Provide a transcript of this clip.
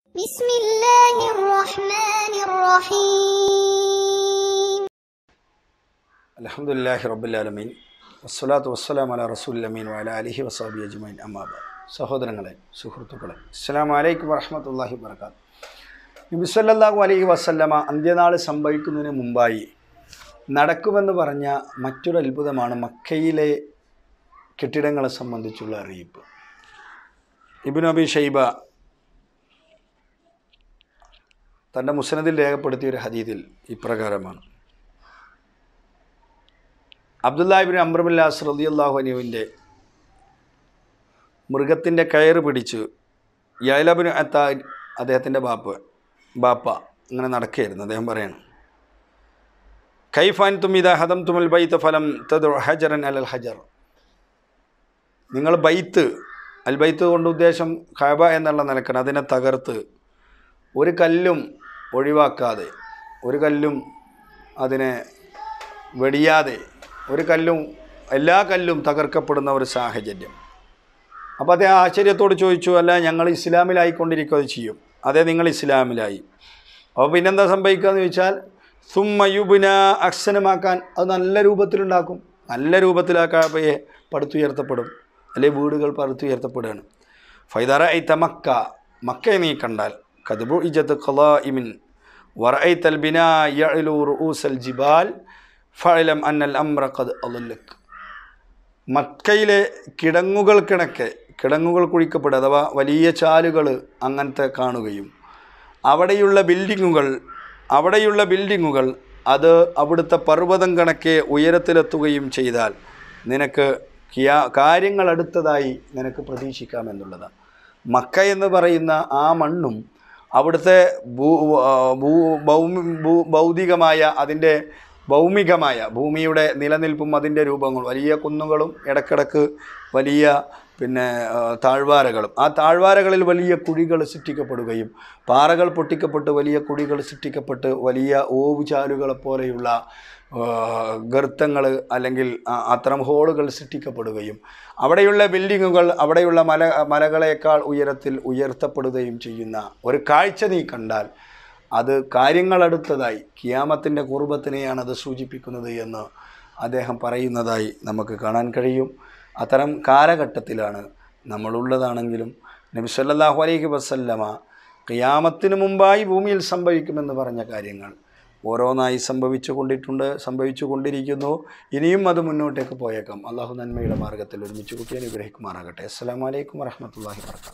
بسم الله الرحمن الرحيم അലഹമുല്ലാഹി റബ്ബുലാലമീൻ വസ്സലാത്തു വസ്സലാം അല റസൂൽ അമീൻ വല അലിഹി വസാബി അജ്മൈൻ അമ്മാബ സഹോദരങ്ങളെ സുഹൃത്തുക്കളെ അസ്സലാം വലൈക്കും വറഹമത്തല്ലാഹി വർക്കാത്ത് നബി സല്ലല്ലാഹു അലൈഹി വസല്ലമ അന്ത്യനാൾ സംഭവിക്കുന്നതിന് മുമ്പായി നടക്കുമെന്ന് പറഞ്ഞ മറ്റൊരു അത്ഭുതമാണ് മക്കയിലെ കെട്ടിടങ്ങളെ സംബന്ധിച്ചുള്ള അറിയിപ്പ് ഇബിൻ അബി ഷൈബ തൻ്റെ മുസ്നദിൽ രേഖപ്പെടുത്തിയ ഒരു ഹദീദിൽ ഇപ്രകാരമാണ് അബ്ദുല്ലാഹിബിൻ അമ്രബുല്ലാസ് റളിയല്ലാഹു അനുവിൻ്റെ മൃഗത്തിൻ്റെ കയറ് പിടിച്ച് യൈലബിന് അത്ത അദ്ദേഹത്തിൻ്റെ ബാപ്പ് ബാപ്പ അങ്ങനെ നടക്കുകയായിരുന്നു അദ്ദേഹം പറയണം കൈഫാൻ തുമിത ഹദം തുമൽ ബൈത്ത് ഫലം തദ് ഹജറൻ അൽ ഹജർ നിങ്ങൾ ബൈത്ത് അൽ ബൈത്ത് കൊണ്ട് ഉദ്ദേശം ഖബ എന്നുള്ള നിലക്കാണ് അതിനെ തകർത്ത് ഒരു കല്ലും ഒഴിവാക്കാതെ ഒരു കല്ലും അതിനെ വെടിയാതെ ഒരു കല്ലും എല്ലാ കല്ലും തകർക്കപ്പെടുന്ന ഒരു സാഹചര്യം അപ്പോൾ അദ്ദേഹം ആശ്ചര്യത്തോട് ചോദിച്ചു അല്ല ഞങ്ങൾ ഇസ്ലാമിലായിക്കൊണ്ടിരിക്കുക അത് ചെയ്യും അതെ നിങ്ങൾ ഇസ്ലാമിലായി അപ്പോൾ പിന്നെന്താ സംഭവിക്കുക എന്ന് ചോദിച്ചാൽ സുമ്മയുബിന അക്ഷനമാക്കാൻ അത് നല്ല രൂപത്തിലുണ്ടാക്കും നല്ല രൂപത്തിലാക്കാപ്പയെ പടുത്തുയർത്തപ്പെടും അല്ലെ വീടുകൾ പടുത്തുയർത്തപ്പെടുകയാണ് ഫൈദറ ഐത്ത മക്ക മക്കയെ നീ കണ്ടാൽ കതുബു ഇജത്ത് ഖലാഇമിൻ വറഐത്തൽ ബിനാ യഅലു റൂസൽ ജിബാൽ ഫഅലം അന്നൽ അംറ ഖദ് അളല്ലക് മക്കയിലെ കിടങ്ങുകൾ കിണക്കെ കിടങ്ങുകൾ കുഴിക്കപ്പെടുക അഥവാ വലിയ ചാലുകൾ അങ്ങനത്തെ കാണുകയും അവിടെയുള്ള ബിൽഡിങ്ങുകൾ അവിടെയുള്ള ബിൽഡിങ്ങുകൾ അത് അവിടുത്തെ പർവ്വതം കണക്കെ ഉയരത്തിലെത്തുകയും ചെയ്താൽ നിനക്ക് കിയാ കാര്യങ്ങൾ അടുത്തതായി നിനക്ക് പ്രതീക്ഷിക്കാമെന്നുള്ളതാണ് മക്ക എന്ന് പറയുന്ന ആ മണ്ണും അവിടുത്തെ ഭൂ ആ, ഭൂ ഭൗമി ഭൂ ഭൗതികമായ അതിൻ്റെ ഭൗമികമായ ഭൂമിയുടെ നിലനിൽപ്പും അതിൻ്റെ രൂപങ്ങളും വലിയ കുന്നുകളും ഇടക്കിടക്ക് വലിയ പിന്നെ ആ, താഴ്വാരകളും ആ താഴ്വാരകളിൽ വലിയ കുഴികൾ സൃഷ്ടിക്കപ്പെടുകയും പാറകൾ പൊട്ടിക്കപ്പെട്ട് വലിയ കുഴികൾ സൃഷ്ടിക്കപ്പെട്ട് വലിയ ഓവുചാലുകളെ പോലെയുള്ള ഗർത്തങ്ങൾ അല്ലെങ്കിൽ ആ- അത്തരം ഹോളുകൾ സൃഷ്ടിക്കപ്പെടുകയും അവിടെയുള്ള ബിൽഡിങ്ങുകൾ അവിടെയുള്ള മല മലകളേക്കാൾ ഉയരത്തിൽ ഉയർത്തപ്പെടുകയും ചെയ്യുന്ന ഒരു കാഴ്ച നീ കണ്ടാൽ അത് കാര്യങ്ങളടുത്തതായി കിയാമത്തിൻ്റെ കുർബത്തിനെയാണ് അത് സൂചിപ്പിക്കുന്നത് എന്ന് അദ്ദേഹം പറയുന്നതായി നമുക്ക് കാണാൻ കഴിയും അത്തരം കാലഘട്ടത്തിലാണ് നമ്മളുള്ളതാണെങ്കിലും നബി സല്ലല്ലാഹു അലൈഹി വസല്ലമ ഖിയാമത്തിന് മുമ്പായി ഭൂമിയിൽ സംഭവിക്കുമെന്ന് പറഞ്ഞ കാര്യങ്ങൾ ഓരോന്നായി സംഭവിച്ചു കൊണ്ടിട്ടുണ്ട് സംഭവിച്ചു കൊണ്ടിരിക്കുന്നു ഇനിയും അത് മുന്നോട്ടേക്ക് പോയേക്കാം അള്ളാഹു നന്മയുടെ മാർഗത്തിൽ ഒരുമിച്ച് കുട്ടിയെ അനുഗ്രഹിക്കുമാറാകട്ടെ അസ്സലാമു അലൈക്കും വറഹ്മത്തുള്ളാഹി വർക്കാത്തു